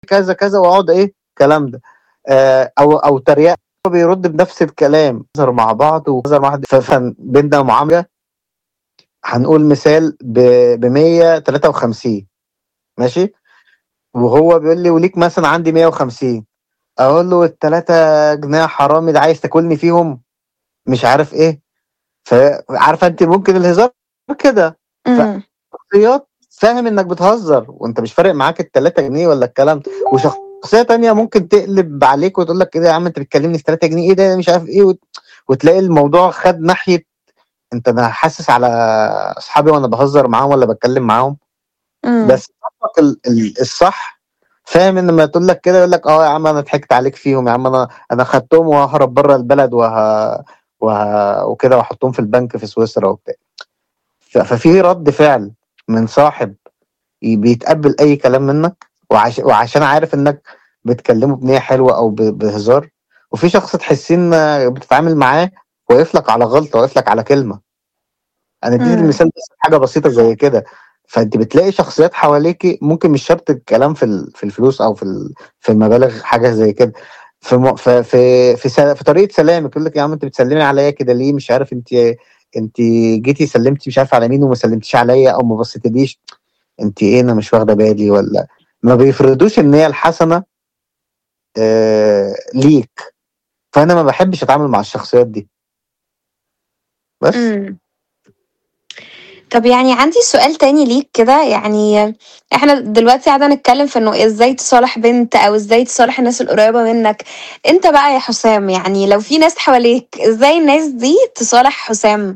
كذا كذا واقعد ايه الكلام ده آه او او تريقه هو بيرد بنفس الكلام نهزر مع بعض ونهزر مع بعض فبيننا معامله هنقول مثال ب 153 ماشي وهو بيقول لي وليك مثلا عندي 150 اقول له التلاتة جنيه حرامي ده عايز تاكلني فيهم مش عارف ايه فعارفه انت ممكن الهزار كده إمم. شخصيات فاهم انك بتهزر وانت مش فارق معاك التلاتة جنيه ولا الكلام ده وشخصيه تانية ممكن تقلب عليك وتقول لك ايه ده يا عم انت بتكلمني في 3 جنيه ايه ده مش عارف ايه وت... وتلاقي الموضوع خد ناحيه انت انا حاسس على اصحابي وانا بهزر معاهم ولا بتكلم معاهم إمم. بس صاحبك ال- ال- الصح فاهم ان لما تقول لك كده يقول لك اه يا عم انا ضحكت عليك فيهم يا عم انا انا خدتهم وههرب بره البلد وه... وه... وكده واحطهم في البنك في سويسرا وبتاع ف- ففي رد فعل من صاحب ي- بيتقبل اي كلام منك وعش... وعشان عارف انك بتكلمه بنية حلوة او ب... بهزار وفي شخص تحسين إن بتتعامل معاه واقف لك على غلطة واقف لك على كلمة انا اديت إمم. المثال بس حاجة بسيطة زي كده فانت بتلاقي شخصيات حواليكي ممكن مش شرط الكلام في ال- في الفلوس او في ال- في المبالغ حاجه زي كده في م- في في في, سل- في طريقه سلامك يقول لك يا عم انت بتسلمي عليا كده ليه مش عارف انت انت جيتي سلمتي مش عارف على مين وما سلمتيش عليا او ما بصيتليش انت ايه انا مش واخده بالي ولا ما بيفرضوش النيه الحسنه آه ليك فانا ما بحبش اتعامل مع الشخصيات دي بس إمم. طب يعني عندي سؤال تاني ليك كده يعني إحنا دلوقتي قاعدة نتكلم في إنه إزاي تصالح بنت أو إزاي تصالح الناس القريبة منك، أنت بقى يا حسام يعني لو في ناس حواليك إزاي الناس دي تصالح حسام؟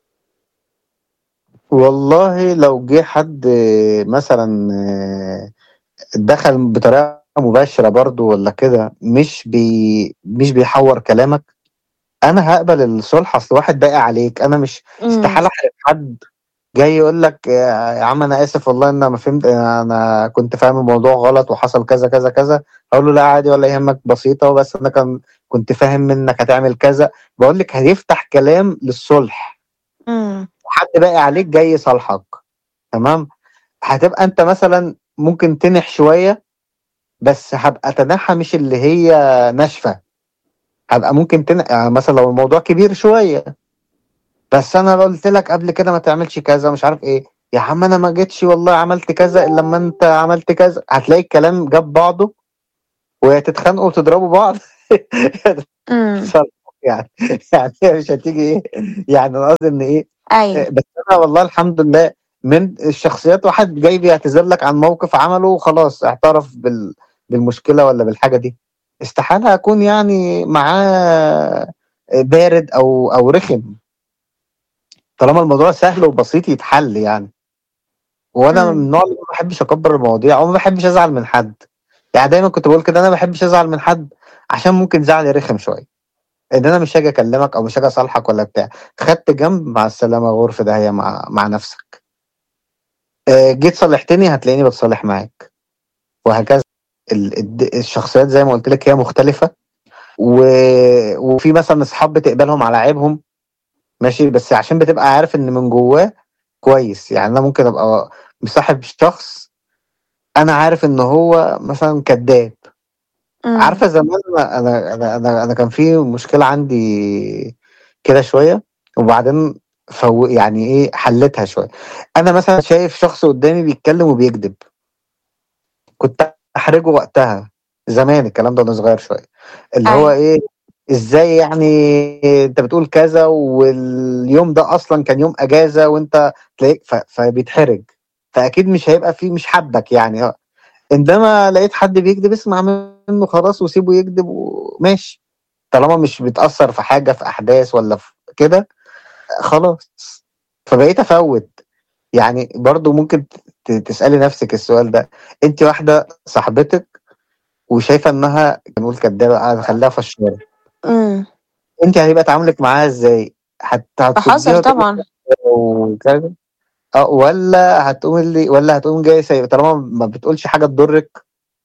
والله لو جه حد مثلا آه، دخل بطريقه مباشره برضو ولا كده مش بي مش بيحور كلامك انا هقبل الصلح اصل واحد باقي عليك انا مش إمم. استحاله احرج حد جاي يقول لك يا يا عم انا اسف والله ان ما فهمت انا كنت فاهم الموضوع غلط وحصل كذا كذا كذا اقول له لا عادي ولا يهمك بسيطه بس انا كان كنت فاهم منك هتعمل كذا بقول لك هيفتح كلام للصلح إمم. حد باقي عليك جاي يصالحك تمام هتبقى انت مثلا ممكن تنح شويه بس هبقى تنحى مش اللي هي ناشفه هبقى ممكن تنح يعني مثلا لو الموضوع كبير شويه بس انا قلت لك قبل كده ما تعملش كذا مش عارف ايه يا عم انا ما جيتش والله عملت كذا الا لما انت عملت كذا هتلاقي الكلام جاب بعضه ويا تتخانقوا وتضربوا بعض إمم. يعني يعني مش هتيجي ايه يعني أنا قصدي ان ايه أيوه. بس انا والله الحمد لله من الشخصيات واحد جاي بيعتذر لك عن موقف عمله وخلاص اعترف بال بالمشكله ولا بالحاجه دي استحاله اكون يعني معاه بارد او او رخم طالما الموضوع سهل وبسيط يتحل يعني وانا من إمم. النوع اللي ما بحبش اكبر المواضيع او ما بحبش ازعل من حد يعني دايما كنت بقول كده انا ما بحبش ازعل من حد عشان ممكن زعلي رخم شويه ان انا مش هاجي اكلمك او مش هاجي اصالحك ولا بتاع خدت جنب مع السلامه غرفه داهيه مع مع نفسك آه، جيت صالحتني هتلاقيني بتصالح معاك وهكذا ال- الد- الشخصيات زي ما قلت لك هي مختلفه و... وفي مثلا اصحاب بتقبلهم على عيبهم ماشي بس عشان بتبقى عارف ان من جواه كويس يعني انا ممكن ابقى مصاحب شخص انا عارف ان هو مثلا كذاب إمم. عارفه زمان انا انا انا انا, أنا كان في مشكله عندي كده شويه وبعدين فو يعني ايه حلتها شويه انا مثلا شايف شخص قدامي بيتكلم وبيكذب كنت احرجه وقتها زمان الكلام ده وانا صغير شويه اللي هو أيوه. ايه ازاي يعني انت بتقول كذا واليوم ده اصلا كان يوم اجازه وانت تلاقيك ف- فبيتحرج فاكيد مش هيبقى فيه مش حبك يعني انما لقيت حد بيكذب اسمع منه خلاص وسيبه يكذب وماشي طالما مش بتأثر في حاجة في أحداث ولا في كده خلاص فبقيت أفوت يعني برضو ممكن ت- تسألي نفسك السؤال ده انت واحدة صاحبتك وشايفة انها نقول كدابة هنخليها فشارة إمم. انت هيبقى تعاملك معاها ازاي؟ هت... بحذر هتصديها وتقولي طبعًا. وكذا اه ولا هتقوم اللي ولا هتقوم جاي سايبة طالما ما بتقولش حاجة تضرك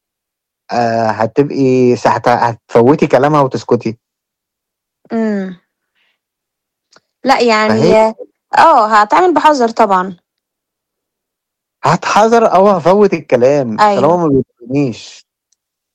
آه هتبقي س- هت- هتفوتي كلامها وتسكتي إمم. لأ فهي يعني آه، هاتعامل بحذر طبعًا. هتحذر او هفوت الكلام طالما أيوه. ما بيضرنيش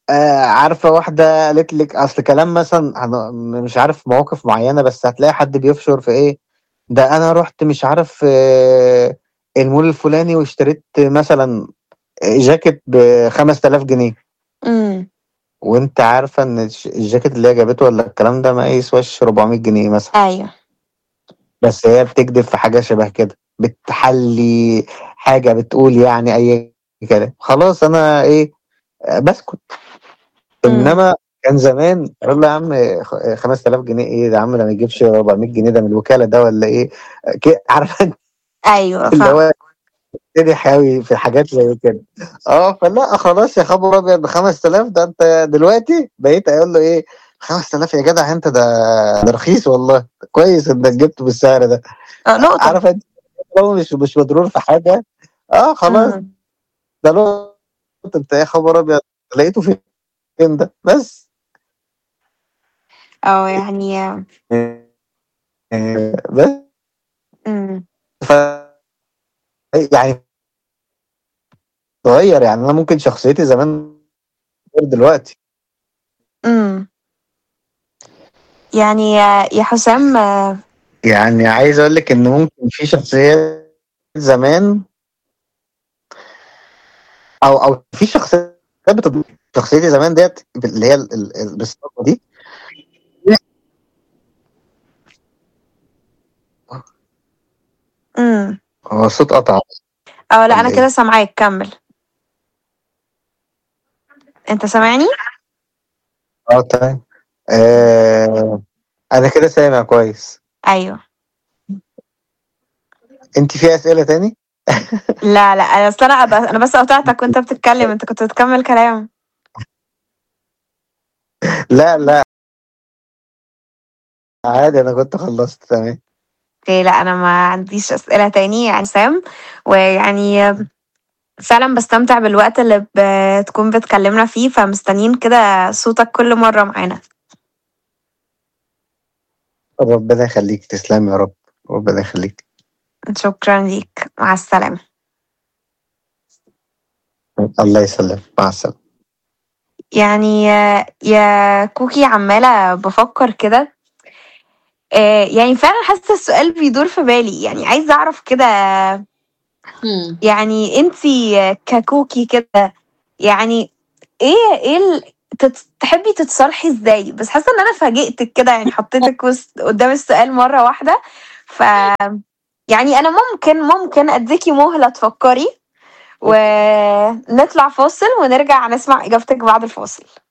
آه عارفة واحدة قالت لك أصل كلام مثلا أنا مش عارف مواقف معينة بس هتلاقي حد بيفشر في إيه ده أنا رحت مش عارف آه المول الفلاني واشتريت مثلا جاكيت ب 5000 جنيه إمم. وأنت عارفة إن الش الجاكيت اللي هي جابته والّا الكلام ده ما يسواش 400 جنيه مثلًا. أيوه. بس هي بتكدب في حاجة شبه كده، بتحلّي حاجة، بتقول يعني أي كلام، خلاص أنا إيه، آآ باسكت. إمم. إنما كان زمان أقول له: "يا عم خ 5000 جنيه إيه، ده يا عم ده ما يجيبش 400 جنيه ده من الوكالة ده والّا إيه." ك عارفة أنتِ أيوه اللي فاهمة. هو تتقدح أوي في حاجات زي كده. آه، فلأ خلاص يا خبر أبيض ب5000 ده أنت دلوقتي بقيت أقول له إيه، 5000 يا جدع أنت ده ده رخيص والله، كويس إنك جبته بالسعر ده. آه، نقطة. عارفة أنتِ طالما مش مش مضرور في حاجة، آه خلاص إمم. ده نقطة أنت يا خبر أبيض لقيته فين ده، بس. آه، يعني آآ بس. إمم. ف يعني اتغيّر، يعني أنا ممكن شخصيتي زمان غير دلوقتي. إمم. يعني يا حسام يعني عايز أقول لِك إن ممكن في شخصيات زمان أو أو في شخصيات بتض شخصيتي زمان ديّة ب اللي هي ال ال بالصدفة دي آه. إمم. هو الصوت قطع. آه، لأ أنا والّا كده إيه؟ سامعاك كمّل. أنت سامعني؟ آه تمام. آآ أنا كده سامع كويس. أيوه. أنتِ في أسئلة تاني؟ لا، لأ، أصل أنا ب أنا بس قاطعتك وأنت بتتكلم، أنت كنت بتكمّل كلام. لأ، لأ. عادي أنا كنت خلّصت تمام. أوكي، لأ أنا ما عنديش أسئلة تاني يا حسام، ويعني فعلًا باستمتع بالوقت اللي بتكون بتكلمنا فيه، فمستنيين كده صوتك كل مرّة معانا. ربنا يخلّيكِ، تسلمي يا رب، ربنا يخلّيكِ. شكرًا ليك، مع السلامة. الله يسلمِك، مع السلامة. يعني يا كوكي عمّالة بافكّر كده آآ يعني فعلًا حاسة السؤال بيدور في بالي، يعني عايزة أعرف كده إمم. يعني أنتِ ككوكي كده يعني إيه إيه ال تت تحبي تتصالحي إزاي؟ بس حاسة إن أنا فاجئتِك كده يعني حطيتِك وسط قدّام السؤال مرّة واحدة، ف يعني أنا ممكن، ممكن أدّيكِ مهلة تفكّري ونطلع فاصل ونرجع نسمع إجابتِك بعد الفاصل.